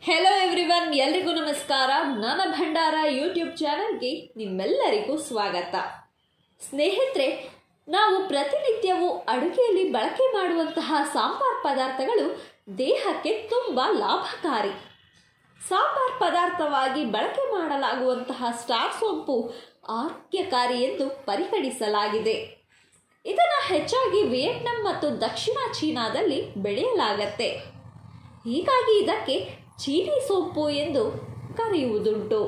hello everyone ಎಲ್ರಿಗೂ ನಮಸ್ಕಾರ ನನ್ನ ಭಂಡಾರ ಯೂಟ್ಯೂಬ್ ಚಾನಲ್ಗೆ ನಿಮ್ಮೆಲ್ಲರಿಗೂ ಸ್ವಾಗತ ಸ್ನೇಹಿತರೆ ನಾವು ಪ್ರತಿನಿತ್ಯವೂ ಅಡುಗೆಯಲ್ಲಿ ಬಳಕೆ ಮಾಡುವಂತಹ ಸಾಂಬಾರ್ ಪದಾರ್ಥಗಳು ದೇಹಕ್ಕೆ ತುಂಬ ಲಾಭಕಾರಿ ಸಾಂಬಾರ್ ಪದಾರ್ಥವಾಗಿ ಬಳಕೆ ಮಾಡಲಾಗುವಂತಹ ಸ್ಟಾರ್ ಸೋಂಪು ಆರೋಗ್ಯಕಾರಿ ಎಂದು ಪರಿಗಣಿಸಲಾಗಿದೆ ಇದನ್ನು ಹೆಚ್ಚಾಗಿ ವಿಯೆಟ್ನಾಂ ಮತ್ತು ದಕ್ಷಿಣ ಚೀನಾದಲ್ಲಿ ಬೆಳೆಯಲಾಗತ್ತೆ ಹೀಗಾಗಿ ಇದಕ್ಕೆ ಚೀನಿ ಸೊಪ್ಪು ಎಂದು ಕರೆಯುವುದುಂಟು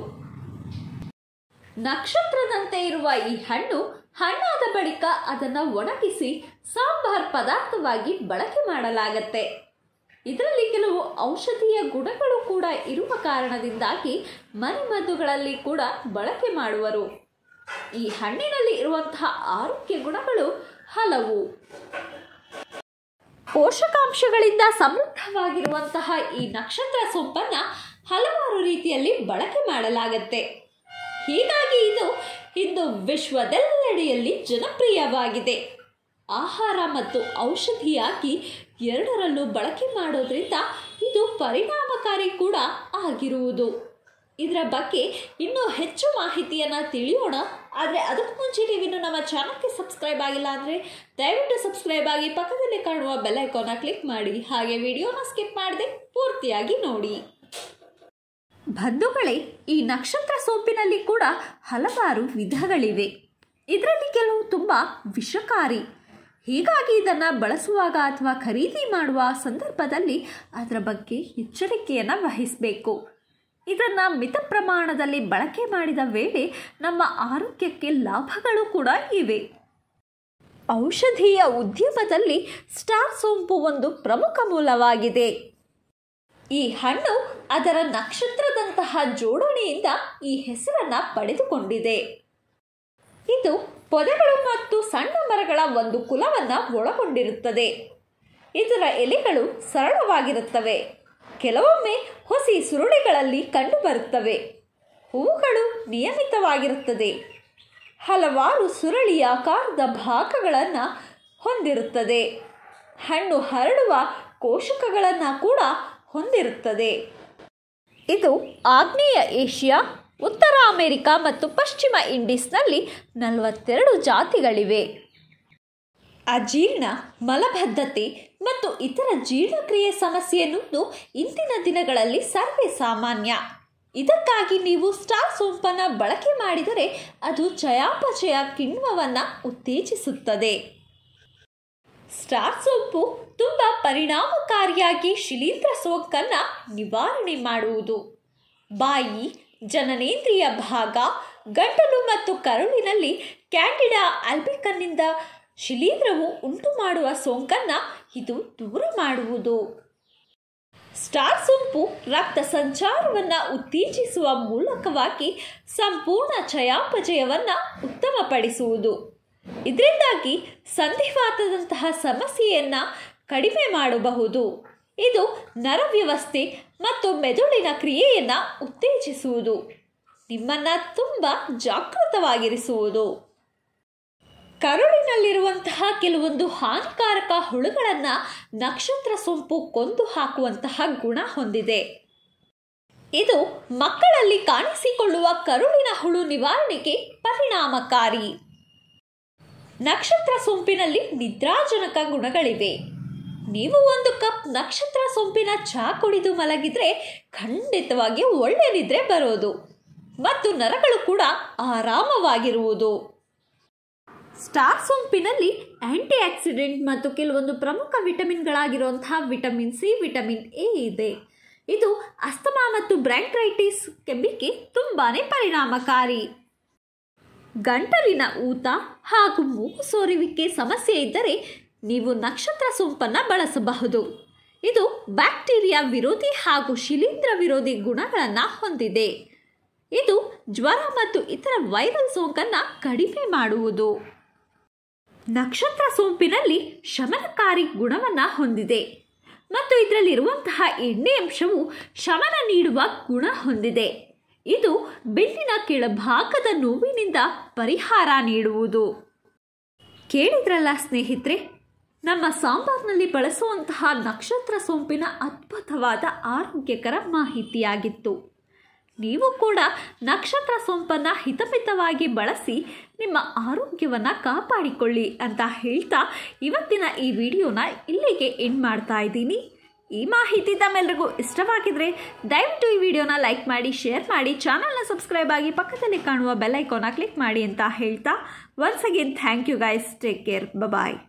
ನಕ್ಷತ್ರದಂತೆ ಇರುವ ಈ ಹಣ್ಣು ಹಣ್ಣಾದ ಬಳಿಕ ಅದನ್ನು ಒಣಗಿಸಿ ಸಾಂಬಾರ್ ಪದಾರ್ಥವಾಗಿ ಬಳಕೆ ಮಾಡಲಾಗತ್ತೆ ಇದರಲ್ಲಿ ಕೆಲವು ಔಷಧೀಯ ಗುಣಗಳು ಕೂಡ ಇರುವ ಕಾರಣದಿಂದಾಗಿ ಮನೆಮದ್ದುಗಳಲ್ಲಿ ಕೂಡ ಬಳಕೆ ಮಾಡುವರು ಈ ಹಣ್ಣಿನಲ್ಲಿ ಇರುವಂತಹ ಆರೋಗ್ಯ ಗುಣಗಳು ಹಲವು ಪೋಷಕಾಂಶಗಳಿಂದ ಸಮೃದ್ಧವಾಗಿರುವಂತಹ ಈ ನಕ್ಷತ್ರ ಸೊಪ್ಪನ್ನು ಹಲವಾರು ರೀತಿಯಲ್ಲಿ ಬಳಕೆ ಮಾಡಲಾಗತ್ತೆ ಹೀಗಾಗಿ ಇದು ಇಂದು ವಿಶ್ವದೆಲ್ಲೆಡೆಯಲ್ಲಿ ಜನಪ್ರಿಯವಾಗಿದೆ ಆಹಾರ ಮತ್ತು ಔಷಧಿಯಾಗಿ ಎರಡರಲ್ಲೂ ಬಳಕೆ ಮಾಡೋದ್ರಿಂದ ಇದು ಪರಿಣಾಮಕಾರಿ ಕೂಡ ಆಗಿರುವುದು ಇದರ ಬಗ್ಗೆ ಇನ್ನೂ ಹೆಚ್ಚು ಮಾಹಿತಿಯನ್ನು ತಿಳಿಯೋಣ ಆದರೆ ಅದಕ್ಕೂ ಮುಂಚೆ ನೀವಿನ್ನು ನಮ್ಮ ಚಾನಲ್ಗೆ ಸಬ್ಸ್ಕ್ರೈಬ್ ಆಗಿಲ್ಲ ಅಂದರೆ ದಯವಿಟ್ಟು ಸಬ್ಸ್ಕ್ರೈಬ್ ಆಗಿ ಪಕ್ಕದಲ್ಲಿ ಕಾಣುವ ಬೆಲ್ ಐಕಾನ್ನ ಕ್ಲಿಕ್ ಮಾಡಿ ಹಾಗೆ ವಿಡಿಯೋನ ಸ್ಕಿಪ್ ಮಾಡದೆ ಪೂರ್ತಿಯಾಗಿ ನೋಡಿ ಬಂಧುಗಳೇ ಈ ನಕ್ಷತ್ರ ಸೋಂಪಿನಲ್ಲಿ ಕೂಡ ಹಲವಾರು ವಿಧಗಳಿವೆ ಇದರಲ್ಲಿ ಕೆಲವು ತುಂಬ ವಿಷಕಾರಿ ಹೀಗಾಗಿ ಇದನ್ನು ಬಳಸುವಾಗ ಅಥವಾ ಖರೀದಿ ಮಾಡುವ ಸಂದರ್ಭದಲ್ಲಿ ಅದರ ಬಗ್ಗೆ ಎಚ್ಚರಿಕೆಯನ್ನು ವಹಿಸಬೇಕು ಇದನ್ನು ಮಿತ ಪ್ರಮಾಣದಲ್ಲಿ ಬಳಕೆ ಮಾಡಿದ ವೇಳೆ ನಮ್ಮ ಆರೋಗ್ಯಕ್ಕೆ ಲಾಭಗಳು ಕೂಡ ಇವೆ ಔಷಧೀಯ ಉದ್ಯಮದಲ್ಲಿ ಸ್ಟಾರ್ ಸೋಂಪು ಒಂದು ಪ್ರಮುಖ ಮೂಲವಾಗಿದೆ ಈ ಹಣ್ಣು ಅದರ ನಕ್ಷತ್ರದಂತಹ ಜೋಡಣೆಯಿಂದ ಈ ಹೆಸರನ್ನು ಪಡೆದುಕೊಂಡಿದೆ ಇದು ಪೊದೆಗಳು ಮತ್ತು ಸಣ್ಣ ಮರಗಳ ಒಂದು ಕುಲವನ್ನು ಒಳಗೊಂಡಿರುತ್ತದೆ ಇದರ ಎಲೆಗಳು ಸರಳವಾಗಿರುತ್ತವೆ ಕೆಲವೊಮ್ಮೆ ಹೊಸಿ ಸುರುಳಿಗಳಲ್ಲಿ ಕಂಡುಬರುತ್ತವೆ ಹೂವುಗಳು ನಿಯಮಿತವಾಗಿರುತ್ತದೆ ಹಲವಾರು ಸುರಳಿಯಾಕಾರದ ಭಾಗಗಳನ್ನು ಹೊಂದಿರುತ್ತದೆ ಹಣ್ಣು ಹರಡುವ ಕೋಶಕಗಳನ್ನು ಕೂಡ ಹೊಂದಿರುತ್ತದೆ ಇದು ಆಗ್ನೇಯ ಏಷ್ಯಾ ಉತ್ತರ ಅಮೆರಿಕ ಮತ್ತು ಪಶ್ಚಿಮ ಇಂಡೀಸ್ನಲ್ಲಿ ನಲವತ್ತೆರಡು ಜಾತಿಗಳಿವೆ ಅಜೀರ್ಣ ಮಲಬದ್ಧತೆ ಮತ್ತು ಇತರ ಜೀರ್ಣಕ್ರಿಯೆ ಸಮಸ್ಯೆ ಎನ್ನುವುದು ಇಂದಿನ ದಿನಗಳಲ್ಲಿ ಸರ್ವೇ ಸಾಮಾನ್ಯ ಇದಕ್ಕಾಗಿ ನೀವು ಸ್ಟಾರ್ ಸೋಂಪನ್ನು ಬಳಕೆ ಮಾಡಿದರೆ ಅದು ಚಯಾಪಚಯ ಕಿಣ್ವವನ್ನು ಉತ್ತೇಜಿಸುತ್ತದೆ ಸ್ಟಾರ್ ಸೋಂಪು ತುಂಬ ಪರಿಣಾಮಕಾರಿಯಾಗಿ ಶಿಲೀಂಧ್ರ ಸೋಂಕನ್ನು ನಿವಾರಣೆ ಮಾಡುವುದು ಬಾಯಿ ಜನನೇಂದ್ರಿಯ ಭಾಗ ಗಂಟಲು ಮತ್ತು ಕರುಳಿನಲ್ಲಿ ಕ್ಯಾಂಡಿಡಾ ಆಲ್ಬಿಕನ್ನಿಂದ ಶಿಲೀಂಧ್ರವು ಉಂಟು ಮಾಡುವ ಸೋಂಕನ್ನು ಇದು ದೂರ ಮಾಡುವುದು ಸ್ಟಾರ್ ಸೋಂಪು ರಕ್ತ ಸಂಚಾರವನ್ನು ಉತ್ತೇಜಿಸುವ ಮೂಲಕವಾಗಿ ಸಂಪೂರ್ಣ ಚಯಾಪಚಯವನ್ನು ಉತ್ತಮಪಡಿಸುವುದು ಇದರಿಂದಾಗಿ ಸಂಧಿವಾತದಂತಹ ಸಮಸ್ಯೆಯನ್ನು ಕಡಿಮೆ ಮಾಡಬಹುದು ಇದು ನರವ್ಯವಸ್ಥೆ ಮತ್ತು ಮೆದುಳಿನ ಕ್ರಿಯೆಯನ್ನು ಉತ್ತೇಜಿಸುವುದು ನಿಮ್ಮನ್ನು ತುಂಬ ಜಾಗೃತವಾಗಿರಿಸುವುದು ಕರುಳಿನಲ್ಲಿರುವಂತಹ ಕೆಲವೊಂದು ಹಾನಿಕಾರಕ ಹುಳುಗಳನ್ನು ನಕ್ಷತ್ರ ಸೊಂಪು ಕೊಂದು ಹಾಕುವಂತಹ ಗುಣ ಹೊಂದಿದೆ ಇದು ಮಕ್ಕಳಲ್ಲಿ ಕಾಣಿಸಿಕೊಳ್ಳುವ ಕರುಳಿನ ಹುಳು ನಿವಾರಣೆಗೆ ಪರಿಣಾಮಕಾರಿ ನಕ್ಷತ್ರ ಸೊಂಪಿನಲ್ಲಿ ನಿದ್ರಾಜನಕ ಗುಣಗಳಿವೆ ನೀವು ಒಂದು ಕಪ್ ನಕ್ಷತ್ರ ಸೊಂಪಿನ ಚಹಾ ಕುಡಿದು ಮಲಗಿದ್ರೆ ಖಂಡಿತವಾಗಿ ಒಳ್ಳೆ ನಿದ್ರೆ ಬರೋದು ಮತ್ತು ನರಗಳು ಕೂಡ ಆರಾಮವಾಗಿರುವುದು ಸ್ಟಾರ್ ಸೊಂಪಿನಲ್ಲಿ ಆಂಟಿ ಆಕ್ಸಿಡೆಂಟ್ ಮತ್ತು ಕೆಲವೊಂದು ಪ್ರಮುಖ ವಿಟಮಿನ್ಗಳಾಗಿರುವಂತಹ ವಿಟಮಿನ್ ಸಿ ವಿಟಮಿನ್ ಎ ಇದೆ ಇದು ಅಸ್ತಮಾ ಮತ್ತು ಬ್ರ್ಯಾಂಕ್ರೈಟಿಸ್ ಕೆಮ್ಮಿಗೆ ತುಂಬಾ ಪರಿಣಾಮಕಾರಿ ಗಂಟಲಿನ ಊತ ಹಾಗೂ ಮೂಗು ಸೋರುವಿಕೆ ಸಮಸ್ಯೆ ಇದ್ದರೆ ನೀವು ನಕ್ಷತ್ರ ಸೊಂಪನ್ನು ಬಳಸಬಹುದು ಇದು ಬ್ಯಾಕ್ಟೀರಿಯಾ ವಿರೋಧಿ ಹಾಗೂ ಶಿಲೀಂಧ್ರ ವಿರೋಧಿ ಗುಣಗಳನ್ನು ಹೊಂದಿದೆ ಇದು ಜ್ವರ ಮತ್ತು ಇತರ ವೈರಲ್ ಸೋಂಕನ್ನು ಕಡಿಮೆ ಮಾಡುವುದು ನಕ್ಷತ್ರ ಸೋಂಪಿನಲ್ಲಿ ಶಮನಕಾರಿ ಗುಣವನ್ನು ಹೊಂದಿದೆ ಮತ್ತು ಇದರಲ್ಲಿರುವಂತಹ ಎಣ್ಣೆ ಅಂಶವು ಶಮನ ನೀಡುವ ಗುಣ ಹೊಂದಿದೆ ಇದು ಬೆನ್ನಿನ ಕೆಳಭಾಗದ ನೋವಿನಿಂದ ಪರಿಹಾರ ನೀಡುವುದು ಕೇಳಿದ್ರಲ್ಲ ಸ್ನೇಹಿತರೆ ನಮ್ಮ ಸಾಂಬಾರ್ನಲ್ಲಿ ಬಳಸುವಂತಹ ನಕ್ಷತ್ರ ಸೋಂಪಿನ ಅದ್ಭುತವಾದ ಆರೋಗ್ಯಕರ ಮಾಹಿತಿಯಾಗಿತ್ತು ನೀವು ಕೂಡ ನಕ್ಷತ್ರ ಸೋಂಪನ್ನು ಹಿತಮಿತವಾಗಿ ಬಳಸಿ ನಿಮ್ಮ ಆರೋಗ್ಯವನ್ನು ಕಾಪಾಡಿಕೊಳ್ಳಿ ಅಂತ ಹೇಳ್ತಾ ಇವತ್ತಿನ ಈ ವಿಡಿಯೋನ ಇಲ್ಲಿಗೆ ಎಂಡ್ ಮಾಡ್ತಾ ಇದ್ದೀನಿ ಈ ಮಾಹಿತಿ ತಮ್ಮೆಲ್ಲರಿಗೂ ಇಷ್ಟವಾಗಿದ್ರೆ ದಯವಿಟ್ಟು ಈ ವಿಡಿಯೋನ ಲೈಕ್ ಮಾಡಿ ಶೇರ್ ಮಾಡಿ ಚಾನಲ್ನ ಸಬ್ಸ್ಕ್ರೈಬ್ ಆಗಿ ಪಕ್ಕದಲ್ಲಿ ಕಾಣುವ ಬೆಲ್ ಐಕಾನ ಕ್ಲಿಕ್ ಮಾಡಿ ಅಂತ ಹೇಳ್ತಾ once again thank you guys take care bye